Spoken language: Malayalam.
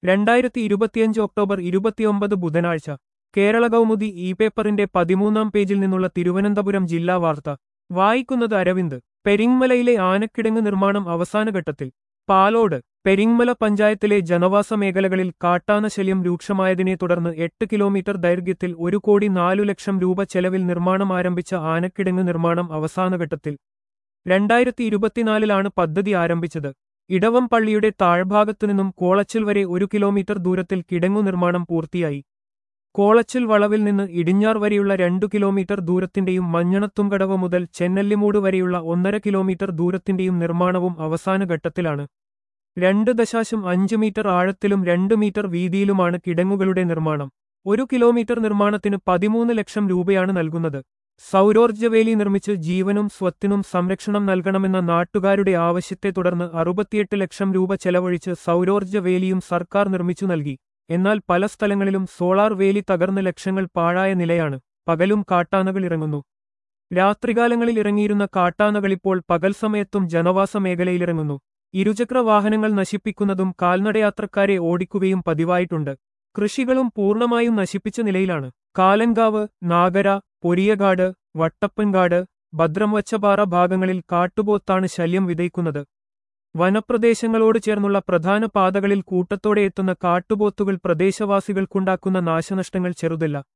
രണ്ടായിരത്തി ഇരുപത്തിയഞ്ച് ഒക്ടോബർ ഇരുപത്തിയൊമ്പത് ബുധനാഴ്ച കേരള കൗമുദി ഇ പേപ്പറിന്റെ പതിമൂന്നാം പേജിൽ നിന്നുള്ള തിരുവനന്തപുരം ജില്ലാ വാർത്ത വായിക്കുന്നത് അരവിന്ദ് പെരിങ്മലയിലെ ആനക്കിടങ്ങ് നിർമ്മാണം അവസാനഘട്ടത്തിൽ പാലോട് പെരിങ്മല പഞ്ചായത്തിലെ ജനവാസ മേഖലകളിൽ കാട്ടാന ശല്യം രൂക്ഷമായതിനെ തുടർന്ന് എട്ട് കിലോമീറ്റർ ദൈർഘ്യത്തിൽ ഒരു കോടി നാലു ലക്ഷം രൂപ ചെലവിൽ നിർമ്മാണം ആരംഭിച്ച ആനക്കിടങ്ങ് നിർമ്മാണം അവസാനഘട്ടത്തിൽ രണ്ടായിരത്തി ഇരുപത്തിനാലിലാണ് പദ്ധതി ആരംഭിച്ചത് ഇടവം പള്ളിയുടെ താഴ്ഭാഗത്തുനിന്നും കോളച്ചിൽ വരെ ഒരു കിലോമീറ്റർ ദൂരത്തിൽ കിടങ്ങു നിർമ്മാണം പൂർത്തിയായി കോളച്ചിൽ വളവിൽ നിന്ന് ഇടിഞ്ഞാർ വരെയുള്ള രണ്ടു കിലോമീറ്റർ ദൂരത്തിന്റെയും മഞ്ഞണത്തുംകടവ് മുതൽ ചെന്നല്ലിമൂട് വരെയുള്ള ഒന്നര കിലോമീറ്റർ ദൂരത്തിന്റെയും നിർമ്മാണവും അവസാന ഘട്ടത്തിലാണ് രണ്ട് ദശാശം അഞ്ച് മീറ്റർ ആഴത്തിലും രണ്ട് മീറ്റർ വീതിയിലുമാണ് കിടങ്ങുകളുടെ നിർമ്മാണം ഒരു കിലോമീറ്റർ നിർമ്മാണത്തിന് പതിമൂന്ന് ലക്ഷം രൂപയാണ് നൽകുന്നത് സൗരോർജ്ജവേലി നിർമ്മിച്ച് ജീവനും സ്വത്തിനും സംരക്ഷണം നൽകണമെന്ന നാട്ടുകാരുടെ ആവശ്യത്തെ തുടർന്ന് അറുപത്തിയെട്ട് ലക്ഷം രൂപ ചെലവഴിച്ച് സൗരോർജ്ജവേലിയും സർക്കാർ നിർമ്മിച്ചു നൽകി എന്നാൽ പല സ്ഥലങ്ങളിലും സോളാർ വേലി തകർന്ന് ലക്ഷങ്ങൾ പാഴായ നിലയാണ് പകലും കാട്ടാനകൾ ഇറങ്ങുന്നു രാത്രികാലങ്ങളിൽ ഇറങ്ങിയിരുന്ന കാട്ടാനകളിപ്പോൾ പകൽ സമയത്തും ജനവാസ മേഖലയിലിറങ്ങുന്നു ഇരുചക്ര വാഹനങ്ങൾ നശിപ്പിക്കുന്നതും കാൽനടയാത്രക്കാരെ ഓടിക്കുകയും പതിവായിട്ടുണ്ട് കൃഷികളും പൂർണ്ണമായും നശിപ്പിച്ച നിലയിലാണ് കാലൻകാവ് നാഗര പൊരിയകാട് വട്ടപ്പൻകാട് ഭദ്രംവച്ചപാറ ഭാഗങ്ങളിൽ കാട്ടുപോത്താണ് ശല്യം വിതയ്ക്കുന്നത് വനപ്രദേശങ്ങളോട് ചേർന്നുള്ള പ്രധാന പാതകളിൽ കൂട്ടത്തോടെ എത്തുന്ന കാട്ടുപോത്തുകൾ പ്രദേശവാസികൾക്കുണ്ടാക്കുന്ന നാശനഷ്ടങ്ങൾ ചെറുതല്ല